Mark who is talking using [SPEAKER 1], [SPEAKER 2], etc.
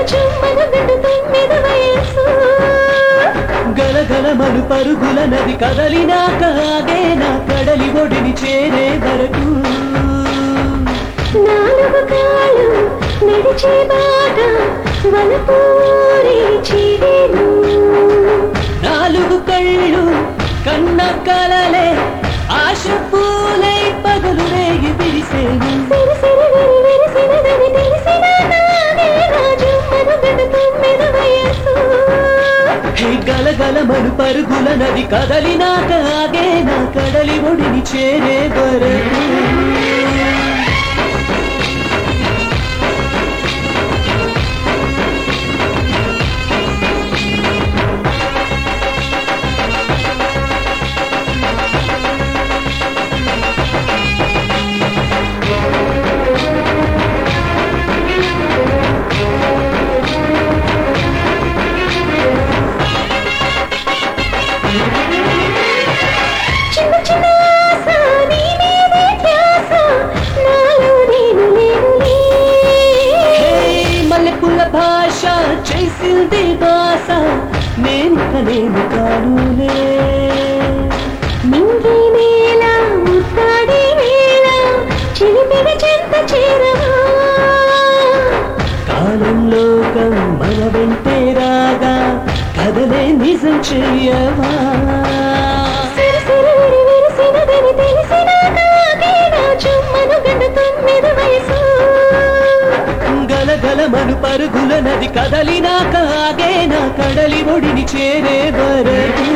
[SPEAKER 1] జుమ్మన గంట తొమ్మిది వయసు
[SPEAKER 2] గలగలమను పరుగుల నది కదలినాక ఆగే నా కడలి ఒడిని చేరే వరకు
[SPEAKER 1] నాలుగు కాళ్ళు నడిచే బాట వలపూరి చీడేను
[SPEAKER 2] నాలుగు కళ్ళు కన్న కలలే ఆశ పూలై పగలు రేగి విరిసేను
[SPEAKER 1] సిరి సిరి విరి విరిసినదని తెలిసిన నాగే నా జుమ్మన గంట తొమ్మిది వయసు
[SPEAKER 2] హే గలగలమను పరుగుల నది కదలినాక ఆగే నా కడలి ఒడిని చేరే వరకు
[SPEAKER 1] చిన్న చిన్న ఆశ నీ మీదే ధ్యాస నాలో నేను లేనులే
[SPEAKER 2] హే మల్లెపూల భాష చేసింది బాస నేను కనేను కానులే
[SPEAKER 1] నింగి నేల ముత్తాడి వేళ చిలిపిన చెంత చేరవా
[SPEAKER 2] కాలం లోకం మన వెంటే రాగా కదలే నిజం చెయ్యవా
[SPEAKER 1] సిరి సిరి విరి విరిసినదని తెలిసిన నాగే నా చుమ్మను గంట తొమ్మిది వయసు
[SPEAKER 2] గలగలమను పరుగుల నది కదలినాక ఆగే నా కడలి ఒడిని చేరే వరకు